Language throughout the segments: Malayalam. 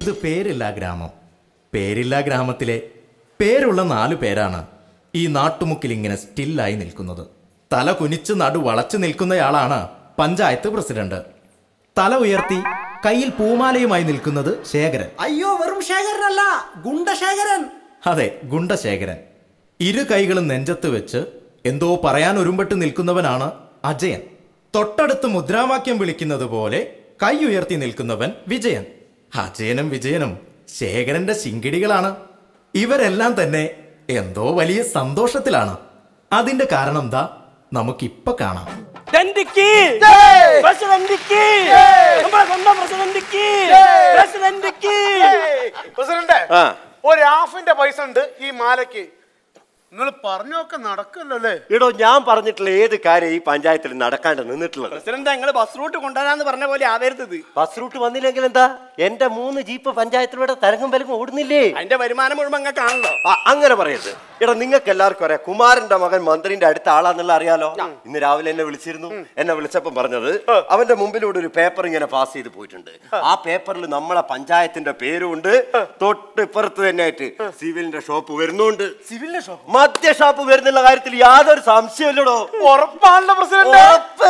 ഇത് പേരില്ലാ ഗ്രാമം പേരില്ലാ ഗ്രാമത്തിലെ പേരുള്ള നാലു പേരാണ് ഈ നാട്ടുമുക്കിൽ ഇങ്ങനെ സ്റ്റില്ലായി നിൽക്കുന്നത് തല കുനിച്ച് നടു വളച്ചു നിൽക്കുന്നയാളാണ് പഞ്ചായത്ത് പ്രസിഡന്റ് തല ഉയർത്തി കയ്യിൽ പൂമാലയുമായി നിൽക്കുന്നത് ശേഖരൻ അയ്യോ വെറും ശേഖരനല്ല ഗുണ്ടശേഖരൻ അതെ ഗുണ്ടശേഖരൻ ഇരു കൈകളും നെഞ്ചത്ത് വെച്ച് എന്തോ പറയാൻ ഒരുമ്പെട്ട് നിൽക്കുന്നവനാണ് അജയൻ തൊട്ടടുത്ത് മുദ്രാവാക്യം വിളിക്കുന്നത് പോലെ കൈ ഉയർത്തി നിൽക്കുന്നവൻ വിജയൻ അജയനും വിജയനും ശേഖരന്റെ ശിങ്കിടികളാണ് ഇവരെല്ലാം തന്നെ എന്തോ വലിയ സന്തോഷത്തിലാണ് അതിന്റെ കാരണം എന്താ നമുക്കിപ്പൊ കാണാം പ്രസിഡന്റിക്ക് പ്രസിഡന്റിക്ക് നമ്മുടെ സ്വന്തം പ്രസിഡന്റിക്ക് പ്രസിഡന്റിക്ക് പ്രസിഡന്റ് ആ. ഒരു ഹാഫിന്റെ പൈസ ഉണ്ട് ഈ മാലയ്ക്ക് നിങ്ങൾ പറഞ്ഞൊക്കെ നടക്കല്ലോ അല്ലേ ഇടോ ഞാൻ പറഞ്ഞിട്ടുള്ള ഏത് കാര്യം ഈ പഞ്ചായത്തിൽ നടക്കാണ്ട് നിന്നിട്ടുള്ളത് പ്രസിഡന്റ് ഞങ്ങള് ബസ് റൂട്ട് കൊണ്ടുവരാന്ന് പറഞ്ഞ പോലെ ആവരുത് ഇത് ബസ് റൂട്ട് വന്നില്ലെങ്കിൽ എന്താ എന്റെ മൂന്ന് ജീപ്പ് പഞ്ചായത്തിലൂടെ തരങ്ങും വിലങ്ങും ഓടുന്നില്ലേ അതിന്റെ വരുമാനം മുഴുവൻ അങ്ങ് കാണല്ലോ ആ, അങ്ങനെ പറയരുത് എടാ നിങ്ങൾക്ക് എല്ലാവർക്കും അറിയാം കുമാരന്റെ മകൻ മന്ത്രിന്റെ അടുത്ത ആളാന്നുള്ള അറിയാലോ ഇന്ന് രാവിലെ എന്നെ വിളിച്ചിരുന്നു എന്നെ വിളിച്ചപ്പം പറഞ്ഞത് അവന്റെ മുമ്പിലൂടെ ഒരു പേപ്പർ ഇങ്ങനെ പാസ് ചെയ്ത് പോയിട്ടുണ്ട് ആ പേപ്പറിൽ നമ്മളെ പഞ്ചായത്തിന്റെ പേരുണ്ട് തൊട്ട് ഇപ്പുറത്ത് തന്നെ ആയിട്ട് സിവിലിന്റെ ഷോപ്പ് വരുന്നുണ്ട് സിവിലിന്റെ ഷോപ്പ് മദ്യ ഷോപ്പ് വരുന്നുള്ള കാര്യത്തിൽ യാതൊരു സംശയമില്ലടോ ഉറപ്പാണല്ലോ പ്രസിഡന്റ് ഉറപ്പ്.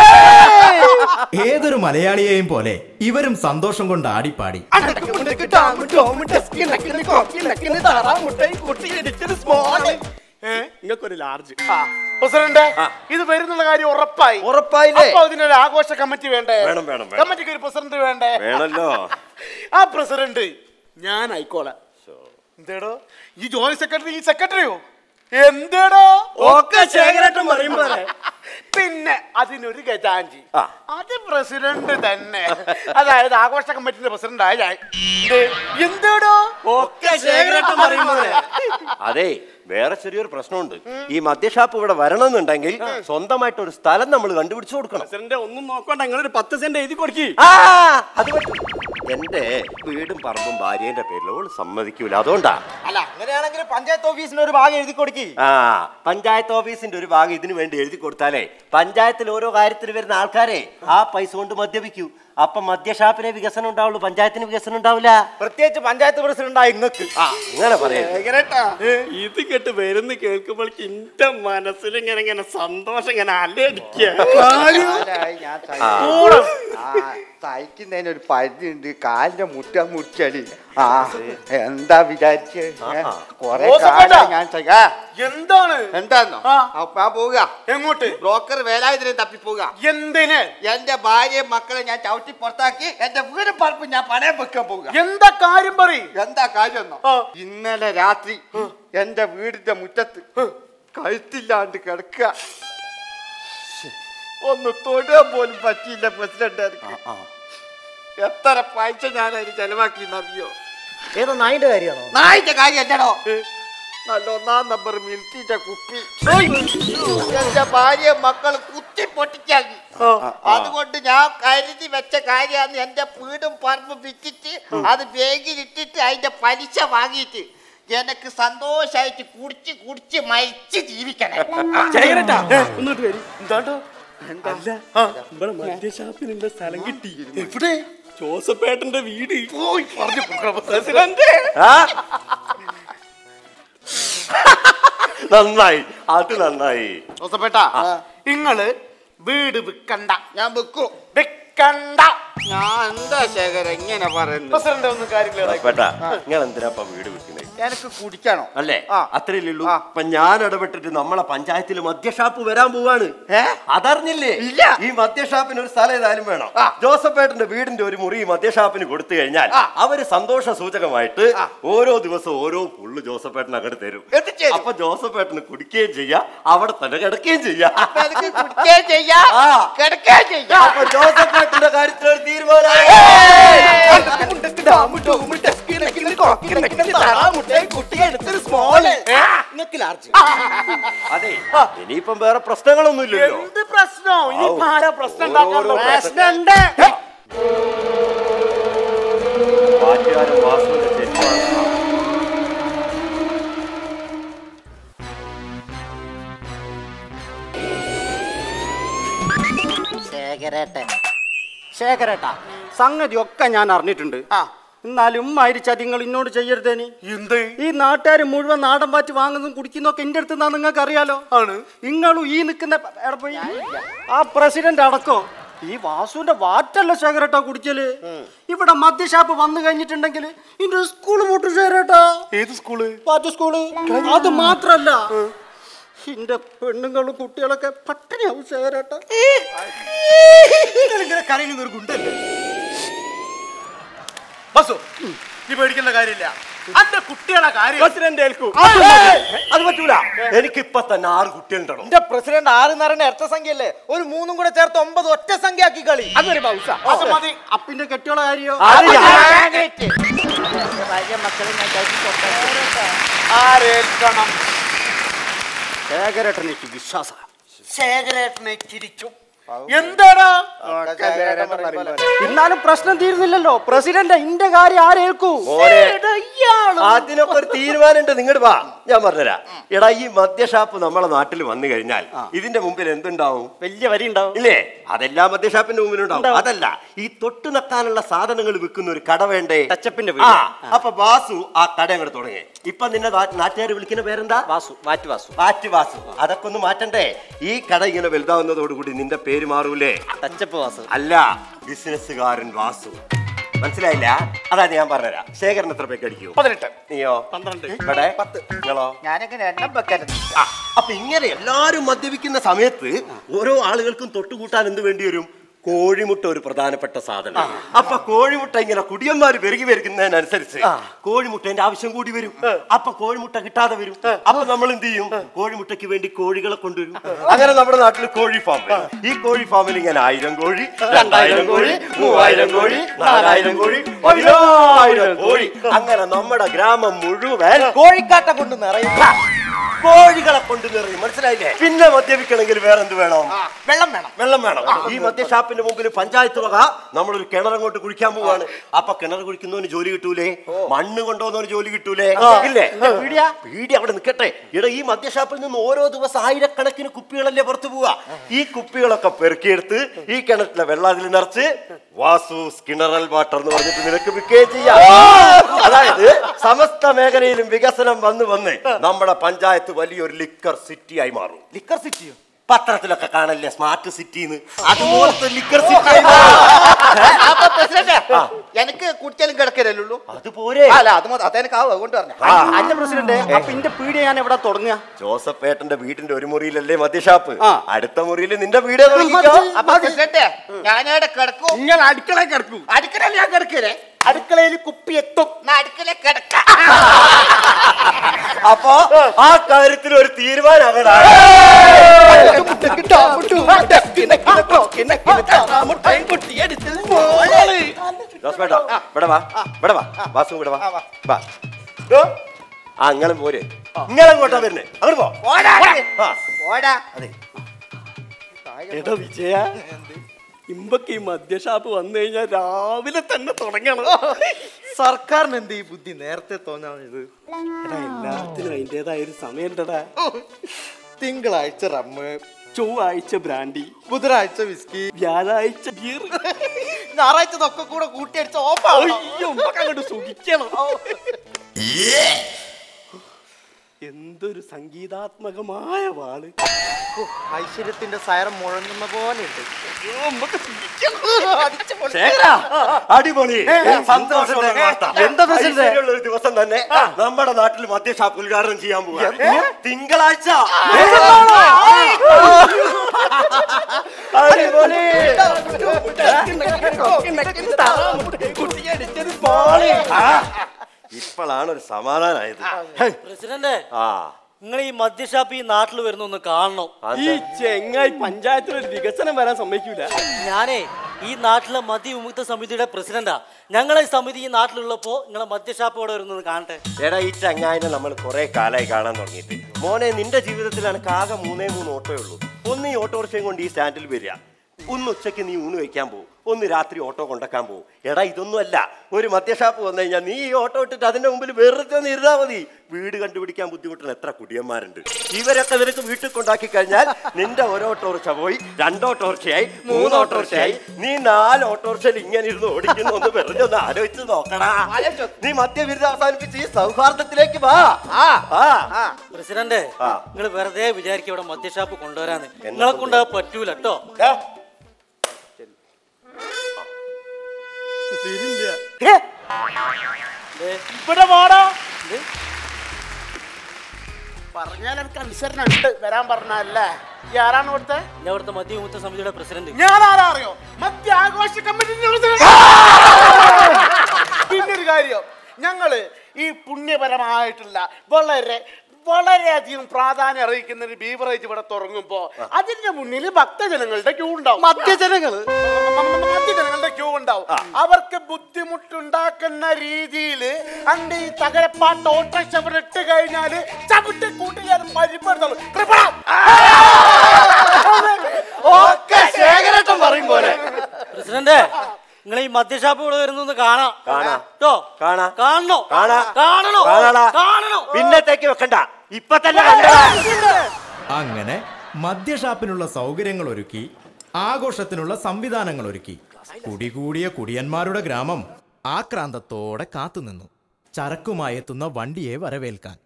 ഏതൊരു മലയാളിയെയും പോലെ ഇവരും സന്തോഷം കൊണ്ട് ആടിപ്പാടി നിങ്ങൾക്കൊരു ലാർജ് പ്രസിഡന്റ് ഇത് വരുന്നുള്ള കാര്യം ഉറപ്പായി ഉറപ്പായില്ലേ അപ്പൊ ഇതിനൊരു ആഘോഷ കമ്മിറ്റി വേണ്ടേ വേണം, വേണം, വേണം. കമ്മിറ്റിക്ക് ഒരു പ്രസിഡന്റ് വേണ്ടേ വേണല്ലോ ആ പ്രസിഡന്റ് ഞാൻ ആയിക്കോളാം എന്തേടോ ഈ ജോയിന്റ് സെക്രട്ടറി ഈ സെക്രട്ടറിയോ എന്തേടോ ഒക്കെ ശേഖരേട്ടൻ പറയും പോലെ. പിന്നെ അതിനൊരു ഗജാഞ്ചി ആ. അത് പ്രസിഡന്റ് തന്നെ അതായത് ആഘോഷ കമ്മിറ്റിന്റെ പ്രസിഡന്റ് ആയ ഞാൻ ദേ, എന്തേടോ ഒക്കെ ശേഖരേട്ടൻ പറയും പോലെ. അതെ വേറെ ചെറിയൊരു പ്രശ്നമുണ്ട് ഈ മദ്യഷാപ്പ് ഇവിടെ വരണമെന്നുണ്ടെങ്കിൽ സ്വന്തമായിട്ട് ഒരു സ്ഥലം നമ്മൾ കണ്ടുപിടിച്ചു കൊടുക്കണം പ്രസിഡന്റ് ഒന്നും നോക്കണ്ട നിങ്ങളൊരു പത്ത് സെന്റ് എഴുതി കൊടുക്കി ആ, അത് പറ്റും. എന്റെ വീടും പറമ്പും ഭാര്യേന്റെ പേരിൽ ഓള് സമ്മതിക്കൂല അതുകൊണ്ടാ അല്ല അങ്ങനെയാണെങ്കിൽ പഞ്ചായത്ത് ഓഫീസിന് ഒരു ഭാഗം എഴുതി കൊടുക്കി ആ പഞ്ചായത്ത് ഓഫീസിന്റെ ഒരു ഭാഗം ഇതിനു വേണ്ടി എഴുതി കൊടുത്താലേ പഞ്ചായത്തിൽ ഓരോ കാര്യത്തിന് വരുന്ന ആൾക്കാരെ ആ പൈസ കൊണ്ട് മദ്യപിക്കൂ അപ്പൊ മദ്യഷാപ്പിനെ വികസനം ഉണ്ടാവുള്ളൂ പഞ്ചായത്തിന് വികസനം ഉണ്ടാവില്ല പ്രത്യേകിച്ച് പഞ്ചായത്ത് പ്രസിഡന്റായി ഇങ്ങക്ക് ആ അങ്ങനെ പറയരുത് ഇത് കേട്ട് വരുന്ന കേൾക്കുമ്പോൾ എന്റെ മനസ്സിൽ ഇങ്ങനെ ഇങ്ങനെ സന്തോഷം ഇങ്ങനെ അലടിക്കുക ഞാൻ തയ്ക്കുന്നതിന് ഒരു പരിധി ഉണ്ട് കാലിന്റെ മുട്ട മുറിച്ചടി ആ എന്താ വിചാരിച്ച് ആഹാ. കൊറേ ഓ, കാലം സുഖേട്ടാ. ഞാൻ ചെയ്യ- ആ, എന്താണ് എന്താന്നോ ആ. അപ്പൊ ഞാൻ പോവുക എങ്ങോട്ട് ബ്രോക്കർ വേലായുധനെ തപ്പി പോവുക എന്തിന് എന്റെ ഭാര്യയും മക്കളെ ഞാൻ ചവിട്ടി പുറത്താക്കി എന്റെ വീടും പറമ്പും ഞാൻ പണയം വെക്കാൻ പോവുക എന്താ കാര്യം പറയും എന്താ കാര്യമെന്നോ ആ. ഇന്നലെ രാത്രി എന്റെ വീടിന്റെ മുറ്റത്ത് കഴുത്തില്ലാണ്ട് കിടക്കുക ഒന്ന് തൊടാൻ പോലും പറ്റിയില്ല പ്രസിഡന്റ് എത്ര പൈസ ഞാൻ അതിന് ചെലവാക്കിയെന്നറിയോ ഏതോ നായിന്റെ കാര്യമാണോ നായിന്റെ കാര്യം എന്തടോ നല്ല ഒന്നാം നമ്പർ മിൽക്കിന്റെ കുപ്പി എന്റെ ഭാര്യ മക്കൾ കുത്തി പൊട്ടിച്ചാക്കി അതുകൊണ്ട് ഞാൻ കരുതി വെച്ച കാര്യമാണ് എന്റെ വീടും പറമ്പും വിറ്റിട്ട് അത് ബാഗിലിട്ടിട്ട് അതിന്റെ പലിശ വാങ്ങിയിട്ട് എനിക്ക് സന്തോഷായിട്ട് കുടിച്ച് കുടിച്ച് മരിച്ച് ജീവിക്കണേ ശേഖരേട്ടാ ഒന്നിട്ട് വരും എന്താണ്ടോ അല്ല ഇവിടെ മദ്യഷാപ്പിനുള്ള സ്ഥലം കിട്ടി എവിടെ ജോസഫേട്ടന്റെ വീട് പോയി പറഞ്ഞു പ്രസിഡന്റ് ആ? നന്നായി അത് നന്നായി ജോസഫേട്ട നിങ്ങള് വീട് വിൽക്കണ്ട ഞാൻ വെക്കും വിൽക്കണ്ട ഞാൻ എന്താ ശേഖര ഇങ്ങനെ പറയുന്നത് പ്രസിഡന്റ് ഒന്നും കാര്യമില്ല പേട്ടാ നിങ്ങൾ എന്തിനാ വീട് വെക്കുന്നത് എനിക്ക് കുടിക്കണോ അല്ലേ ആ. അത്രയല്ലേ ഉള്ളൂ ആ. അപ്പൊ ഞാൻ ഇടപെട്ടിട്ട് നമ്മളെ പഞ്ചായത്തിൽ മദ്യഷാപ്പ് വരാൻ പോവാണ് ഏ? അതറിഞ്ഞില്ലേ ഇല്ല. ഈ മദ്യഷാപ്പിന് ഒരു സ്ഥലം ഏതായാലും വേണം ജോസഫേട്ടന്റെ വീടിന്റെ ഒരു മുറി ഈ മദ്യഷാപ്പിന് കൊടുത്തു കഴിഞ്ഞാൽ ആ. അവര് സന്തോഷ സൂചകമായിട്ട് ആ. ഓരോ ദിവസവും ഓരോ പുള്ളു ജോസഫേട്ടൻ അങ്ങോട്ട് തരും എത്തിച്ചേരും. അപ്പൊ ജോസഫേട്ടന് കുടിക്കുകയും ചെയ്യാം അവിടെ തന്നെ കിടക്കുകയും ചെയ്യാം അപ്പൊ എനിക്ക് കുടിക്കുകയും ചെയ്യാം ആ. കിടക്കുകയും ചെയ്യാം അപ്പൊ ജോസഫേട്ടന്റെ കാര്യത്തിൽ ഒരു തീരുമാനം നിങ്ങൾക്ക് ലാർജ് അതെ ഇനിയിപ്പം വേറെ പ്രശ്നങ്ങളൊന്നുമില്ലല്ലോ എന്ത് പ്രശ്നം ഇനി ഔ. ആരാ പ്രശ്നം ഓരോരോ ഉണ്ടാക്കാൻ പ്രശ്നം. പ്രശ്നമുണ്ട് വാറ്റുകാരൻ വാസുവിന്റെ ചെരുപ്പാണ് ശേഖരേട്ടൻ ശേഖരേട്ടാ സംഗതി ഒക്കെ ഞാൻ അറിഞ്ഞിട്ടുണ്ട് ആ. എന്നാലും മാരിച്ച നിങ്ങൾ ഇന്നോട് ചെയ്യരുതേനി എന്ത് ഈ നാട്ടുകാർ മുഴുവൻ നാടൻ പാറ്റ് വാങ്ങുന്നതും കുടിക്കുന്നതൊക്കെ എന്റെ അടുത്ത് നിന്നാ നിങ്ങൾക്ക് അറിയാലോ ആണ് നിങ്ങളും ഈ നിൽക്കുന്ന എവിടെ പോയി ആ പ്രസിഡന്റ് അടക്കോ ഈ വാസുവിന്റെ വാറ്റല്ല ശേഖരട്ടാ കുടിക്കല് ഇവിടെ മദ്യഷാപ്പ് വന്നു കഴിഞ്ഞിട്ടുണ്ടെങ്കിൽ ഇന്റെ സ്കൂള് മുട്ടു ശേഖരട്ടാ ഏത് സ്കൂള് പാറ്റ സ്കൂള് അത് മാത്രല്ല ഇന്റെ പെണ്ണുങ്ങളും കുട്ടികളൊക്കെ പട്ടിണിയാവും ശേഖരട്ടാ ഇങ്ങനെ കരയുന്ന ഒരു ഗുണ്ടല്ലേ ബസ്സു നീ പേടിക്കേണ്ട കാര്യമില്ല അന്റെ കുട്ടികളെ കാര്യം പ്രസിഡന്റ് ഏൽക്കൂ അത് പറ്റൂല എനിക്ക് ഇപ്പൊ തന്നെ ആറ് കുട്ടികളുണ്ടോ എന്റെ പ്രസിഡന്റ് ആറ് നിറഞ്ഞ ഇരട്ട സംഖ്യയല്ലേ ഒരു മൂന്നും കൂടെ ചേർത്ത് ഒമ്പത് ഒറ്റ സംഖ്യ ആക്കി കളി അതൊരു ബൗസ അത് മതി അപ്പിന്റെ കെട്ടിയോള കാര്യോ ആരേൽക്കണം ശേഖരട്ടൻ എനിക്ക് വിശ്വാസ ശേഖരേട്ടനെ ചിരിക്കും എന്താടാ എന്നാലും പ്രശ്നം തീരുന്നില്ലല്ലോ പ്രസിഡന്റ് ഇന്റെ കാര്യം ആരേൽക്കൂ മോനെ അതിനൊക്കെ ഒരു തീരുമാനമുണ്ട് നിങ്ങട് വാ ഞാൻ പറഞ്ഞുതരാം എടാ ഈ മദ്യഷാപ്പ് നമ്മളെ നാട്ടിൽ വന്നു കഴിഞ്ഞാൽ ഇതിന്റെ മുമ്പിൽ എന്തുണ്ടാവും വലിയ വരി ഉണ്ടാവും ഇല്ലേ അതെല്ലാം മദ്യഷാപ്പിന്റെ മുമ്പിലുണ്ടാവും അതല്ല ഈ തൊട്ട് നക്കാനുള്ള സാധനങ്ങൾ വിൽക്കുന്ന ഒരു കട വേണ്ടേ ടച്ചപ്പിന്റെ ആ അപ്പൊ വാസു ആ കട അങ്ങോട്ട് തുടങ്ങി ഇപ്പൊ നിന്നെ നാട്ടുകാർ വിളിക്കുന്ന പേരെന്താ വാസു മാറ്റ് വാസു മാറ്റ് വാസു അതൊക്കെ ഒന്ന് മാറ്റണ്ടേ ഈ കട ഇങ്ങനെ വലുതാവുന്നതോടുകൂടി നിന്റെ പേര് മാറൂലേ ടച്ചപ്പ് വാസു അല്ല ബിസിനസ്സുകാരൻ വാസു മനസ്സിലായില്ല അതായത് ഞാൻ പറഞ്ഞുതരാം ശേഖരൻ എത്ര പേക്ക് അടിക്കൂ പതിനെട്ട് നീയോ പന്ത്രണ്ട് ഇവിടെ നിങ്ങളോ ഞാനെങ്ങനെ എണ്ണം വെക്കരുത് ആ, അപ്പൊ ഇങ്ങനെ എല്ലാരും മദ്യപിക്കുന്ന സമയത്ത് ഓരോ ആളുകൾക്കും തൊട്ടുകൂട്ടാൻ എന്ത് വേണ്ടി വരും കോഴിമുട്ട ഒരു പ്രധാനപ്പെട്ട സാധനം അപ്പൊ കോഴിമുട്ട ഇങ്ങനെ കുടിയന്മാര് പെരുകി വരുന്നതിനനുസരിച്ച് കോഴിമുട്ടേന്റെ ആവശ്യം കൂടി വരും അപ്പൊ കോഴിമുട്ട കിട്ടാതെ വരും അപ്പൊ നമ്മൾ എന്ത് ചെയ്യും കോഴിമുട്ടയ്ക്ക് വേണ്ടി കോഴികളെ കൊണ്ടുവരും അങ്ങനെ നമ്മുടെ നാട്ടിൽ കോഴി ഫാം വരും. ഈ കോഴി ഫാമിൽ ഇങ്ങനെ ആയിരം കോഴി രണ്ടായിരം കോഴി മൂവായിരം കോഴി നാലായിരം കോഴി പതിനായിരം കോഴി അങ്ങനെ നമ്മുടെ ഗ്രാമം മുഴുവൻ കോഴിക്കാട്ട കൊണ്ട് നിറയും കോഴികളെ കൊണ്ട് നിറയും മനസ്സിലായില്ലേ പിന്നെ മദ്യപിക്കണമെങ്കിൽ വേറെന്ത് വേണം വെള്ളം വേണം വെള്ളം വേണം ഈ മദ്യഷാപ്പിന്റെ മുമ്പിൽ പഞ്ചായത്ത് വക നമ്മളൊരു കിണറങ്ങോട്ട് കുഴിക്കാൻ പോവാണ് അപ്പൊ കിണർ കുഴിക്കുന്നവന് ജോലി കിട്ടൂലേ മണ്ണ് കൊണ്ടുവന്നവന് ജോലി കിട്ടൂലേ ഇല്ലേ പീടിയ പീടി അവിടെ നിൽക്കട്ടെ ഇവിടെ ഈ മദ്യഷാപ്പിൽ നിന്ന് ഓരോ ദിവസം ആയിരക്കണക്കിന് കുപ്പികളല്ലേ പുറത്തു പോവാ ഈ കുപ്പികളൊക്കെ പെറുക്കിയെടുത്ത് ഈ കിണറ്റിലെ വെള്ളം അതിൽ നിറച്ച് വാസു കിണറൽ വാട്ടർ എന്ന് പറഞ്ഞിട്ട് നിനക്ക് വിൽക്കുകയും ചെയ്യാം അതായത് സമസ്ത മേഖലയിലും വികസനം വന്ന് വന്ന് നമ്മുടെ പഞ്ചായത്ത് വലിയൊരു ലിക്കർ സിറ്റി ആയി മാറും ലിക്കർ സിറ്റിയോ പത്രത്തിലൊക്കെ കാണല്ലേ സ്മാർട്ട് സിറ്റിന്ന് അതുപോലത്തെ ലിക്കർ സിറ്റി അപ്പൊ പ്രസിഡന്റ് എനിക്ക് കുടിച്ചാലും കിടക്കരല്ലുള്ളൂ അതുപോലെ അല്ല അത് മതി അതെനിക്ക് ആവും അതുകൊണ്ട് പറഞ്ഞു ആ. അല്ല പ്രസിഡന്റ് അപ്പൊ ഇന്റെ പീടിയ ഞാൻ എവിടെ തുടങ്ങുക ജോസഫ് ഏട്ടന്റെ വീട്ടിന്റെ ഒരു മുറിയിലല്ലേ മദ്യഷാപ്പ് ആ. അടുത്ത മുറിയിൽ നിന്റെ വീട് അപ്പൊ പ്രസിഡന്റ് ഞാനവിടെ കിടക്കും നിങ്ങൾ അടുക്കള കിടക്കൂ അടുക്കളയിൽ ഞാൻ കിടക്കരേ അടുക്കളയിൽ കുപ്പി എത്തും അടുക്കള കിടക്ക അപ്പൊ ആ കാര്യത്തിൽ ഒരു തീരുമാനം അങ്ങടാണ് ജോസഫേട്ടാ ഇവിടെ വാ ഇവിടെ വാ വാസു ഇവിടെ വാ വാ ദോ, ആ ഇങ്ങളും പോരെ ഇങ്ങളെങ്ങോട്ടാ വരുന്നേ അങ്ങോട്ട് പോ ഓടാ ആ ഓടാ എടാ വിജയ ഇമ്പക്ക് ഈ മദ്യഷാപ്പ് വന്നു കഴിഞ്ഞാൽ രാവിലെ തന്നെ തുടങ്ങണം സർക്കാരിന് എന്ത് ഈ ബുദ്ധി നേരത്തെ തോന്നാണിത് എടാ, എല്ലാത്തിനും അതിൻ്റെതായ ഒരു സമയണ്ടടാ തിങ്കളാഴ്ച റമ്മ് ചൊവ്വാഴ്ച ബ്രാൻഡി ബുധനാഴ്ച വിസ്കി വ്യാഴാഴ്ച ബിയർ ഞായറാഴ്ച ഇതൊക്കെ കൂടെ കൂട്ടിയടിച്ച് ഓഫാവും അയ്യോ ഉമ്മക്ക് അങ്ങോട്ട് സുഖിക്കണം എന്തൊരു സംഗീതാത്മകമായ വാള് ഐശ്വര്യത്തിന്റെ സയറം മുഴങ്ങുന്ന പോലെ ഉണ്ട് അയ്യോ, ഉമ്മക്ക് സുഖിക്കണം. ശേഖരാ, അടിപൊളി സന്തോഷമുള്ള വാർത്ത. എന്താ പ്രസിഡന്റ്? ഐശ്വര്യമുള്ള ഒരു ദിവസം തന്നെ നമ്മുടെ നാട്ടിൽ മദ്യഷാപ്പ് ഉദ്ഘാടനം ചെയ്യാൻ പോവാ തിങ്കളാഴ്ച അടിപൊളി ആ, ഇപ്പോഴാണ് ഒരു സമാധാനായത് പ്രസിഡന്റ് ആ നിങ്ങൾ ഈ മദ്യഷാപ്പ് ഈ നാട്ടിൽ വരുന്ന ഒന്ന് കാണണം ഈ ചെങ്ങായി പഞ്ചായത്തിൽ ഒരു വികസനം വരാൻ സമ്മതിക്കൂല ഞാനേ ഈ നാട്ടിലെ മദ്യ വിമുക്ത സമിതിയുടെ പ്രസിഡന്റാ ഞങ്ങളെ ഈ സമിതി ഈ നാട്ടിലുള്ളപ്പോ നിങ്ങളെ മദ്യഷാപ്പ് ഇവിടെ വരുന്നത് കാണട്ടെ എടാ ഈ ചങ്ങായിനെ നമ്മൾ കുറെ കാലമായി കാണാൻ തുടങ്ങിയിട്ട് മോനെ നിന്റെ ജീവിതത്തിൽ എനിക്ക് ആകെ മൂന്നേ മൂന്ന് ഓട്ടോയേ ഉള്ളൂ ഒന്ന് ഈ ഓട്ടോറിക്ഷയും കൊണ്ട് ഈ സ്റ്റാൻഡിൽ വരിക ഒന്ന് ഉച്ചയ്ക്ക് നീ ഊണ് വെക്കാൻ പോകും ഒന്ന് രാത്രി ഓട്ടോ കൊണ്ടാക്കാൻ പോകും എടാ ഇതൊന്നുമല്ല ഒരു മദ്യഷാപ്പ് വന്നു കഴിഞ്ഞാൽ നീ ഈ ഓട്ടോ ഇട്ടിട്ട് അതിന്റെ മുമ്പിൽ വെറുതെ ഒന്ന് ഇരുന്നാ മതി വീട് കണ്ടുപിടിക്കാൻ ബുദ്ധിമുട്ടുള്ള എത്ര കുടിയന്മാരുണ്ട് ഇവരൊക്കെ നിനക്ക് വീട്ടിൽ കൊണ്ടാക്കി കഴിഞ്ഞാൽ നിന്റെ ഒരു ഓട്ടോറിക്ഷ പോയി രണ്ട് ഓട്ടോറിക്ഷയായി മൂന്ന് ഓട്ടോറിക്ഷയായി നീ നാല് ഓട്ടോറിക്ഷയിൽ ഇങ്ങനെ ഇരുന്ന് ഓടിക്കുന്നു ഒന്ന് വെറുതെ ഒന്ന് ആലോചിച്ച് നോക്കടാ നീ മദ്യവിരുദ്ധ അവസാനിപ്പിച്ച് ഈ സൗഹാർദ്ദത്തിലേക്ക് വാ ആ ആ പ്രസിഡന്റ് ആ. നിങ്ങൾ വെറുതെ വിചാരിക്കും ഇവിടെ മദ്യഷാപ്പ് കൊണ്ടുവരാന്ന് നിങ്ങളെ കൊണ്ട് അത് പറ്റൂല കേട്ടോ ഇവിടെ വാടാ പറഞ്ഞാൽ എനിക്ക് അനുസരണ ഉണ്ട് വരാൻ പറഞ്ഞല്ലേ ഈ ആരാണ് ഇവിടുത്തെ ഞാൻ ഇവിടുത്തെ മദ്യവിമുക്ത സമിതിയുടെ പ്രസിഡന്റ് ഞാൻ ആരാ അറിയോ മധ്യ ആഘോഷ കമ്മിറ്റി പിന്നൊരു കാര്യം ഞങ്ങള് ഈ പുണ്യപരമായിട്ടുള്ള വളരെ വളരെയധികം പ്രാധാന്യം അറിയിക്കുന്ന ഒരു ബീവറേജ് ഇവിടെ തുടങ്ങുമ്പോ അതിന്റെ മുന്നിൽ ഭക്തജനങ്ങളുടെ ക്യൂ ഉണ്ടാവും മദ്യജനങ്ങള് മദ്യജനങ്ങളുടെ ക്യൂ ഉണ്ടാവും അവർക്ക് ബുദ്ധിമുട്ടുണ്ടാക്കുന്ന രീതിയിൽ അണ്ട് ഈ തകരപ്പാട്ട് ഓട്ടോറിക്ഷ ഇവിടെ ഇട്ട് കഴിഞ്ഞാല് ചവിട്ടി കൂട്ടി ഞാൻ പരിപ്പെടുത്തുള്ളൂ ഒക്കെ ശേഖരട്ടം പറയും പോലെ പ്രസിഡന്റ് നിങ്ങൾ ഈ മദ്യഷാപ്പ് ഇവിടെ വരുന്നു കാണാം കാണാം. കേട്ടോ കാണാം. കാണണോ കാണാ കാണണോ കാണാടാ. കാണണോ പിന്നത്തേക്ക് വെക്കണ്ട ഇപ്പൊ തന്നെ കണ്ടടാ അങ്ങനെ മദ്യഷാപ്പിനുള്ള സൗകര്യങ്ങൾ ഒരുക്കി ആഘോഷത്തിനുള്ള സംവിധാനങ്ങൾ ഒരുക്കി കുടികൂടിയ കുടിയന്മാരുടെ ഗ്രാമം ആക്രാന്തത്തോടെ കാത്തുനിന്നു ചരക്കുമായി എത്തുന്ന വണ്ടിയെ വരവേൽക്കാൻ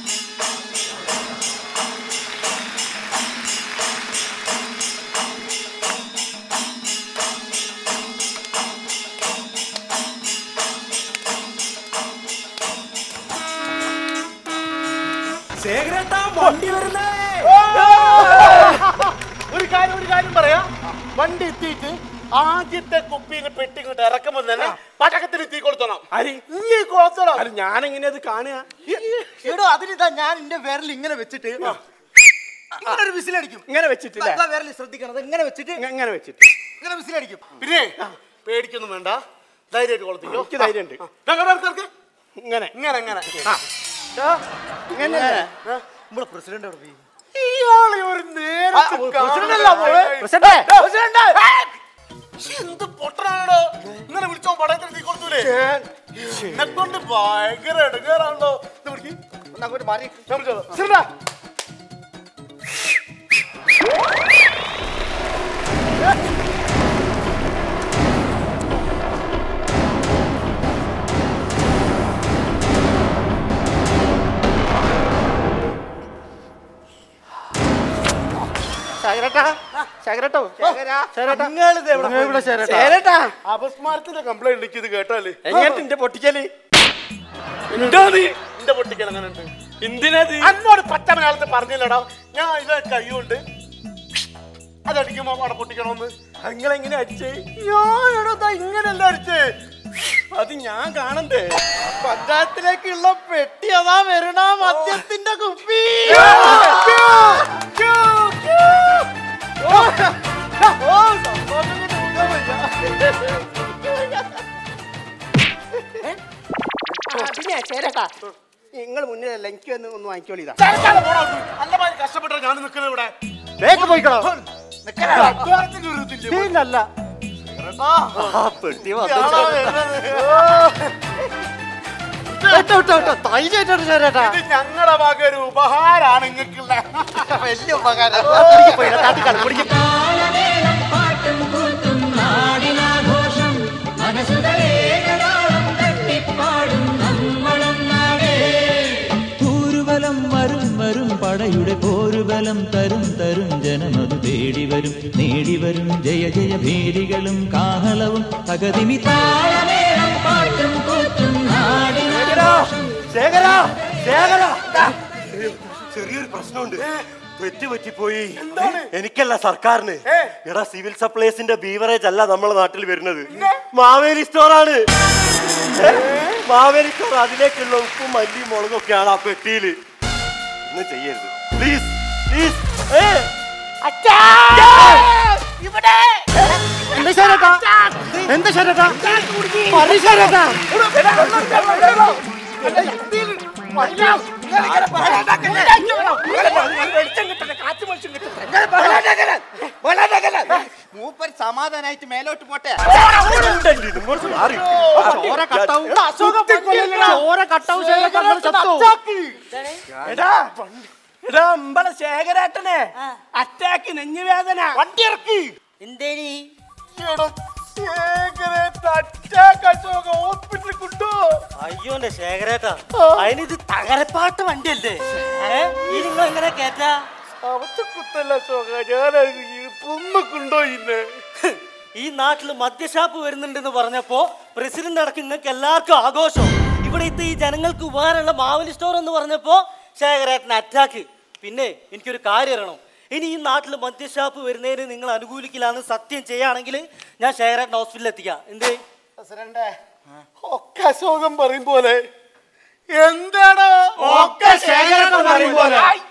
ശേഖരേട്ടാ വണ്ടി വരുന്നേ ഒരു കാര്യം ഒരു കാര്യം പറയാം വണ്ടി എത്തിയിട്ട് ആദ്യത്തെ കുപ്പിയിൽ പെട്ടി ഇങ്ങോട്ട് ഇറക്കുമ്പോ തന്നെ പടക്കത്തിന് തീ കൊളുത്തണം നീ കൊളുത്തണം ഞാൻ എങ്ങനെയാ അത് കാണുക എടോ അതിനിതാ ഞാൻ എന്റെ വിരൽ ഇങ്ങനെ വെച്ചിട്ട് ഇങ്ങനെ ഒരു വിസിലടിക്കും ഇങ്ങനെ വെച്ചിട്ടില്ല ഇതാ വിരൽ ശ്രദ്ധിക്കണം അത് ഇങ്ങനെ വെച്ചിട്ട് ഇങ്ങനെ വെച്ചിട്ട് ഇങ്ങനെ വിസിലടിക്കും പിന്നെ പേടിക്കൊന്നും വേണ്ട ധൈര്യമായിട്ട് കൊളുത്തിക്കോ എനിക്ക് ധൈര്യമുണ്ട്. ആ, ആ. ഇങ്ങോട്ട് ഇറക്ക്, ഇറക്ക്. ഇങ്ങനെ ഇങ്ങനെ ഇങ്ങനെ ഇങ്ങനെ നമ്മളെ പ്രസിഡന്റ് അവിടെ പോയി ഇയാളെ ഒരു നേരെ പ്രസിഡന്റല്ല മോളെ. എന്ത് പൊട്ടനാണോ ഇങ്ങനെ വിളിച്ചോ പടയത്തിന് തീ കൊടുത്തൂലേ എന്നെ കൊണ്ട് ഭയങ്കര എടുക്കാറാണല്ലോ ഇത് പിടിക്ക്. ഒന്ന് അങ്ങോട്ട് മാറി ഞാൻ വിളിച്ചോളാം. സിറിടാ. ശേഖരട്ടാ ശേഖരട്ടോ ശേഖരട്ടാ നിങ്ങളിത് എവിടെ പോയി? ഇവിടെ ശേഖരട്ടാ അപസ്മാരത്തിന്റെ കംപ്ലൈന്റ് എനിക്ക് ഇത് കേട്ടാല് എങ്ങനെ എന്റെ പൊട്ടിക്കല് എന്റെ പൊട്ടിക്കൽ അങ്ങനെ ഉണ്ട് എന്തിനത് അന്നോട് പച്ച മലയാളത്തിൽ പറഞ്ഞില്ലടാ ഞാൻ ഇത് കൈകൊണ്ട് അതടിക്കുമ്പോ അവിടെ പൊട്ടിക്കണമെന്ന് നിങ്ങൾ എങ്ങനെ അടിച്ചേ ഞാനെടാ ഇങ്ങനെയല്ല അടിച്ചേ അത് ഞാൻ കാണണ്ടേ പഞ്ചായത്തിലേക്കുള്ള പെട്ടി അതാ വരണ മദ്യത്തിന്റെ കുപ്പി പിന്നെ ചേരട്ടാ നിങ്ങൾ മുന്നിലല്ല എനിക്ക് വന്ന് ഒന്ന് വാങ്ങിക്കോളി ഇതാ ചരക്കാതെ പോടാ അവിടുന്ന്. നല്ലമാതിരി കഷ്ടപ്പെട്ടാ ഞാൻ നിൽക്കുന്നത് ഇവിടെ വേഗം പോയിക്കണോ അധ്വാനത്തിന് ഒരു ഇതില്ലേ? പിന്നല്ല പെട്ടി ഇയാളാ വരുന്നത്. വിട്ടോ വിട്ടോ വിട്ടോ തൈജായിട്ടാണ് ചേരട്ടാ ഇത് ഞങ്ങളുടെ വക ഒരു ഉപഹാരാണ് നിങ്ങൾക്കുള്ള വലിയ ഉപകാരം താളമേളം പാട്ടും കൂത്തും നാടിനാഘോഷം മനസ്സുകളേകതാളം തട്ടിപ്പാടും നമ്മളൊന്നാടേ ഊരുബലം വരും വരും പടയുടെ പോരുബലം തരും തരും ജനമതു തേടി വരും നേടി വരും ജയ ജയ ഭേരികളും കാഹളവും തകതിമി താളമേളം പാട്ടും കൂത്തും നാടിനാഘോഷം ശേഖര ശേഖര ചെറിയൊരു പ്രശ്നമുണ്ട് തെറ്റ് പറ്റിപ്പോയി എനിക്കല്ല സർക്കാരിന് എടാ സിവിൽ സപ്ലൈസിന്റെ ബീവറേജ് അല്ല നമ്മളെ നാട്ടിൽ വരുന്നത് മാവേലി സ്റ്റോറാണ് ഏ? മാവേലി സ്റ്റോർ അതിലേക്കുള്ള ഉപ്പും മല്ലിയും മുളകും ഒക്കെയാണ് ആ പെട്ടിയില് ഒന്നും ചെയ്യരുത് പ്ലീസ് പ്ലീസ് എന്താ ശരട്ടാ എന്താ ശരട്ടാ പറ ശരട്ടാ മൂപ്പർ സമാധാനായിട്ട് മേലോട്ട് പോട്ടെ ചോര കട്ടാവും ചോര കട്ടാവും ശേഖരേട്ടാ നിങ്ങൾ ചത്തോ എടാ എടാ അമ്പള ശേഖരേട്ടനെ അറ്റാക്ക് നെഞ്ഞുവേദന വണ്ടി ഇറക്കി എന്തേനി ഹോസ്പിറ്റലിൽ കൊണ്ടു അയ്യോ എന്റെ ശേഖരേട്ടാ അതിനിത് തകരപ്പാട്ട് വണ്ടിയല്ലേ ഏ ഈ നിങ്ങൾ എങ്ങനെ കേറ്റാ അവത്ത് കുത്തല്ല ശോക ഞാൻ പൊമ്മക്കുണ്ടോ ഇന്ന് ഈ നാട്ടിൽ മദ്യഷാപ്പ് വരുന്നുണ്ടെന്ന് പറഞ്ഞപ്പോ പ്രസിഡന്റ് അടക്കം നിങ്ങൾക്ക് എല്ലാവർക്കും ആഘോഷം ഇവിടെ ഇത്ത ഈ ജനങ്ങൾക്ക് ഉപകാരമുള്ള മാവലി സ്റ്റോർ എന്ന് പറഞ്ഞപ്പോ ശേഖരേട്ടന് അറ്റാക്ക് പിന്നെ എനിക്കൊരു കാര്യം അറിയണം ഇനി ഈ നാട്ടിൽ മദ്യഷാപ്പ് വരുന്നതിന് നിങ്ങൾ അനുകൂലിക്കില്ലാന്ന് സത്യം ചെയ്യുകയാണെങ്കിൽ ഞാൻ ശേഖരേട്ടൻ ഹോസ്പിറ്റലിൽ എത്തിക്കാം എന്തേ പ്രസിഡന്റെ ഒക്കെ ശോകം പറയും പോലെ എന്താണ് ഒക്കെ ശേഖരേട്ടൻ പറയും പോലെ. ഐ,